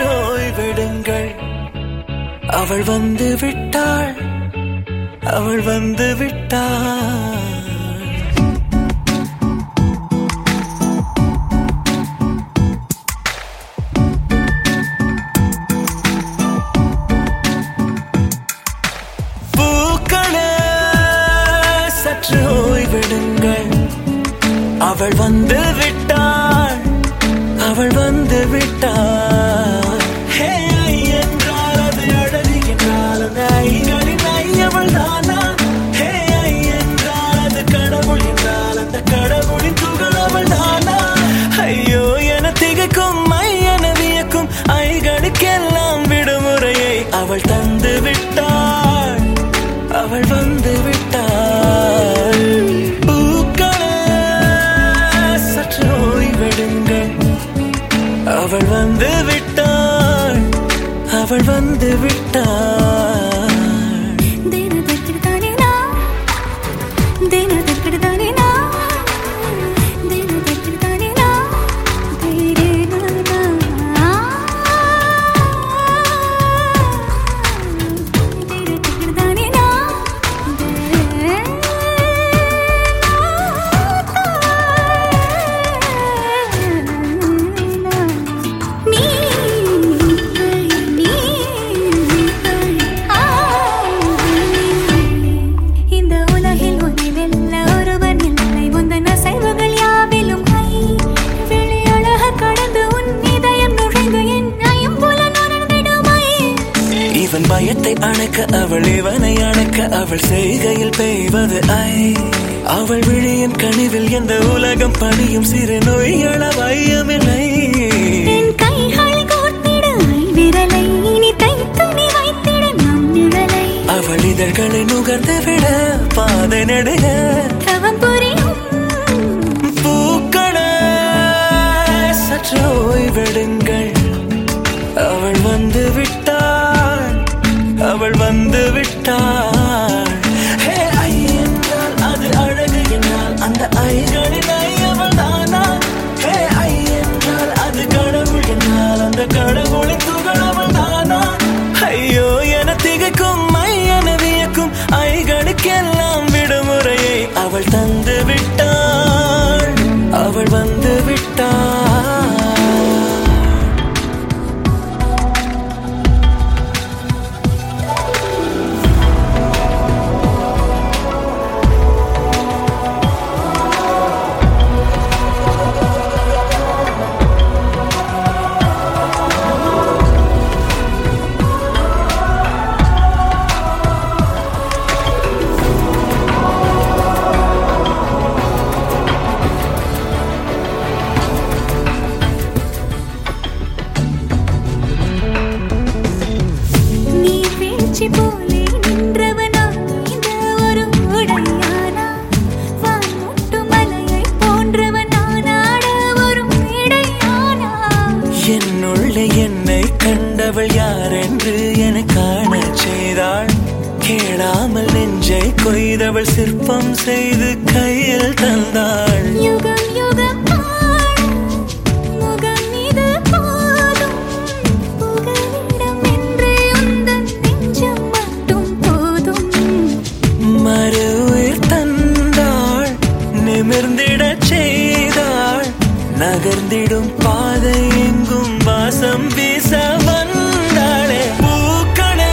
ஓய்வெடுங்கள் அவள் வந்து விட்டாள் அவள் வந்து விட்டாள் பூக்களே சற்று ஓய்வெடுங்கள் அவள் வந்து விட்டாள் அவள் வந்து விட்டாள் ஹே, ஐ என்றால் அது அழகு என்றால் அந்த ஐகளின் ஐ அவள் தானா ஹே, ஐ என்றால் அது கடவுள் என்றால் அந்த கடவுளின் துகள் அவள் தானா ஐயோ என திகைக்கும் ஐ என வியக்கும் ஐகளுக்கெல்லாம் விடுமுறையை அவள் தந்து விட்டாள் அவள் வந்து விட்டாள் பூக்களே சற்று ஓய்வெடுங்கள் அவள் வந்து விட்டாள் அவள் வந்து விட்டாள் ದಿನದಕ್ಕಿಡ್ತಾನೆ ನಾ ದಿನದಕ್ಕಿಡ್ತಾನೆ ನಾ ದಿನದಕ್ಕಿಡ್ತಾನೆ ನಾ ಬೇರೆ ದಿನದಕ್ಕಿಡ್ತಾನೆ ನಾ நீ நீ இந்த உலகில் உன்னை வெல்ல ஒருவர் இல்லை உந்தன் அசைவுகள் யாவிலும் கை வெளியழக கடந்து உன் இதயம் நுழைந்து என் ஐம்புல நுழைந்திடுமை இவன் பயத்தை அணைக்க அவள் இவனை அணைக்க அவள் செய்கையில் பெய்வது ஐ அவள் விழியின் கனிவில் எந்த உலகம் பணியும் சிறு நோய்கள வையமில்லை என் கைகள் கோர்த்திட விரலை இனி தைத்து நீ வைத்திட நம் நிழலை அவள் இதழ்களை நுகர்ந்து விட பாதை நடுக தவம் புரியும் பூக்களே சற்று ஓய்வெடுங்கள் அவள் வந்து விட்டாள் அவள் வந்து விட்டாள் ஹே, ஐ என்றால் அது அழகு என்றால் அந்த ஐகளின் ஐ அவள் தானா ஹே ஐ என்றால் அது கடவுள் என்றால் அந்த கடவுளின் துகள் அவள் தானா ஐயோ என திகைக்கும் ஐ என வியக்கும் ஐகளுக்கெல்லாம் விடுமுறையை அவள் தந்து விட்டாள் அவள் வந்து விட்டாள் நீ வீழ்ச்சி போலே நின்றவனா இந்த ஒரு உடையானா வான்முட்டு மலையை போன்றவனானாட ஒரு இடையானா என்னுள்ளே என்னை கண்டவள் யார் என்று என காணச் செய்தாள் கேளாமல் நெஞ்சை கொய்தவள் சிற்பம் செய்து கையில் தந்தாள் யுகம் யுகம் ஆட முகம் இது போதும் புகலிடம் என்று உந்தன் நெஞ்சம் மட்டும் போதும் மறு உயிர் தந்தாள் நிமிர்ந்திடச் செய்தாள் நகர்ந்திடும் பாதை எங்கும் வாசம் வீச வந்தாளே பூக்களே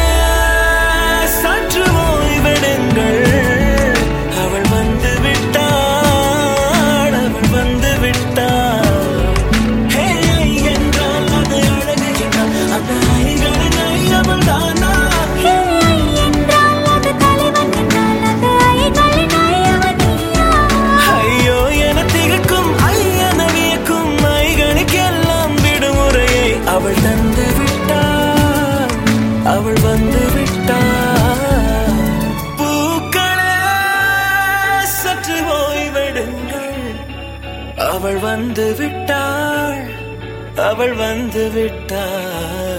சற்று ஓய்வெடுங்கள் அவள் வந்து விட்டாள் அவள் வந்து விட்டாள் ஹே, ஐ என்றால் அது அழகு என்றால் அந்த ஐகளின் ஐ அவள் தானா ஹே என்றால் அது தலைவன் என்றால் அந்த ஐகளின் ஐயவனியா ஐயோ என திகக்கும் ஐயன வியக்கும் ஐகளுக்கெல்லாம் விடுமுறையை அவள் தந்து விட்டாள் அவள் வந்து விட்டாள் பூக்களே சற்று ஓய்வெடுங்கள் அவள் வந்து விட்டாள் அவள் வந்து விட்டாள்